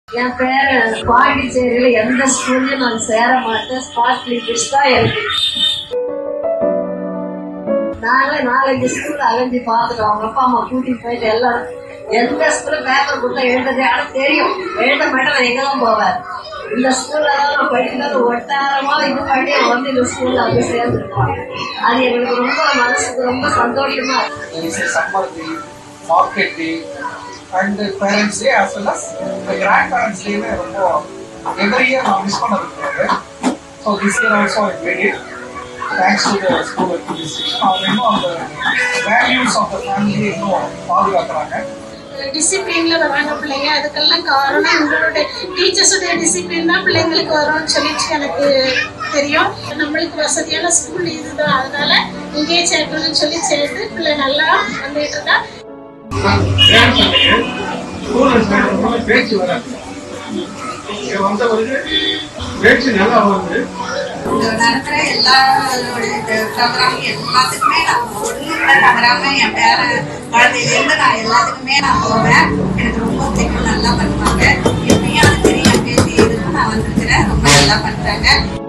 என் பேர பாண்டிச்சேரியில எந்த ஸ்கூல்லையும் நான் சேர மாட்டேன் ஸ்பாட் கிளிபிக்ஸ் தான் எனக்கு நாங்களே நாலஞ்சு ஸ்கூல்ல அலைஞ்சு பார்த்துட்டோம் அவங்க அப்பா அம்மா கூட்டிட்டு போயிட்டு எல்லாம் எந்த ஸ்கூல்ல பேப்பர் கொடுத்தா எழுதுறது ஆனா தெரியும் எழுத மாட்டேன் நான் எங்க தான் போவேன் இந்த ஸ்கூல்ல தான் நான் படிக்கிறது ஒட்டாரமா இது பண்ணி அவன் வந்து இந்த ஸ்கூல்ல வந்து சேர்ந்துருப்பான் அது எங்களுக்கு ரொம்ப மனசுக்கு ரொம்ப சந்தோஷமா இருக்கு there is a summer day, market day, and the parents day as well as the grandparents day ரொம்ப every year நான் மிஸ் பண்ண இருக்கிறது so this year also I made it thanks to the school administration அவங்க இன்னும் அந்த values of the family இன்னும் பாதுகாக்கிறாங்க டிசிப்ளின்ல வராங்க பிள்ளைங்க அதுக்கெல்லாம் காரணம் உங்களுடைய டீச்சர்ஸுடைய டிசிப்ளின் தான் பிள்ளைங்களுக்கு வரும்னு சொல்லிட்டு எனக்கு தெரியும் நம்மளுக்கு வசதியான ஸ்கூல் இதுதான் அதனால இங்கேயே சேர்க்கணும்னு சொல்லி சேர்த்து பிள்ளை நல்லா வந்துட்டு இருக்கா ஸ்கூல் பேச்சு வராது இங்க வந்த பிறகு பேச்சு நல்லா வருது இங்க நடக்கிற எல்லா ப்ரோக்ராம் எல்லாத்துக்குமே நான் ஒண்ணு கூட தவறாம என் பேர குழந்தையிலேருந்து நான் எல்லாத்துக்குமே நான் போவேன் எனக்கு ரொம்ப பிடிக்கும் நல்லா பண்ணுவாங்க எப்பயும் அது தெரியும் பேசி எதுக்கும் நான் வந்திருக்கிறேன் ரொம்ப நல்லா பண்றாங்க